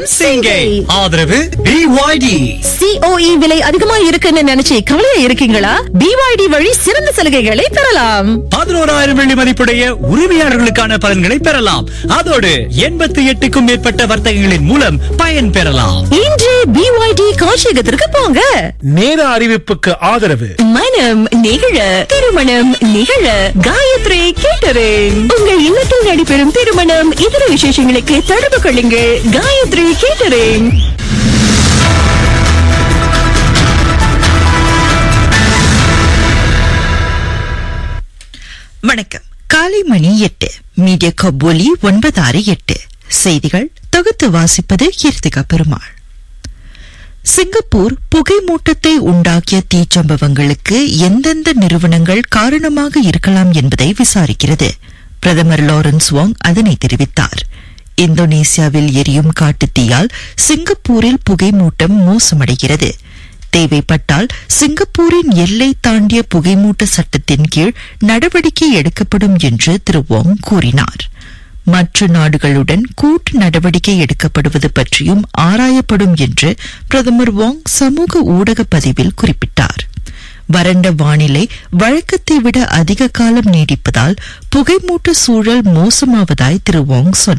சிங்கை ஆதரவு BYD COE விலை அதிகமா இருக்குன்னு நினைச்சு கவலையா இருக்கீங்களா பிவாய்டி வழி சிறந்த சலுகைகளை பெறலாம் பதினோராயிரம் வெள்ளி மதிப்புடைய உரிமையாளர்களுக்கான பலன்களை பெறலாம் அதோடு எண்பத்தி எட்டுக்கும் மேற்பட்ட வர்த்தகங்களின் மூலம் பயன் பெறலாம் இன்று பிவாய்டி காட்சியகத்திற்கு போங்க நேர அறிவிப்புக்கு ஆதரவு மனம் நிகழ திருமணம் நிகழ காயத்ரி கேட்டரிங் உங்கள் இல்லத்தில் நடைபெறும் திருமணம் இதர விசேஷங்களுக்கு தொடர்பு கொள்ளுங்கள் காயத்ரி கேட்டரிங் வணக்கம் காலை மணி எட்டு மீடியா கபோலி ஒன்பது ஆறு எட்டு செய்திகள் தொகுத்து வாசிப்பது கீர்த்திகா பெருமாள் சிங்கப்பூர் புகை மூட்டத்தை உண்டாக்கிய தீச்சம்பவங்களுக்கு எந்தெந்த நிறுவனங்கள் காரணமாக இருக்கலாம் என்பதை விசாரிக்கிறது பிரதமர் லாரன்ஸ் வாங் அதனை தெரிவித்தார் இந்தோனேசியாவில் எரியும் காட்டுத்தீயால் சிங்கப்பூரில் புகைமூட்டம் மோசமடைகிறது தேவைப்பட்டால் சிங்கப்பூரின் எல்லை தாண்டிய புகைமூட்ட சட்டத்தின் கீழ் நடவடிக்கை எடுக்கப்படும் என்று திரு வாங் கூறினார் மற்ற நாடுகளுடன் கூட்டு நடவடிக்கை எடுக்கப்படுவது பற்றியும் ஆராயப்படும் என்று பிரதமர் வாங் சமூக ஊடக பதிவில் குறிப்பிட்டார் வறண்ட வானிலை வழக்கத்தை விட அதிக காலம் நீடிப்பதால் புகைமூட்ட சூழல் மோசமாவதாய் திரு வாங் சொன்னார்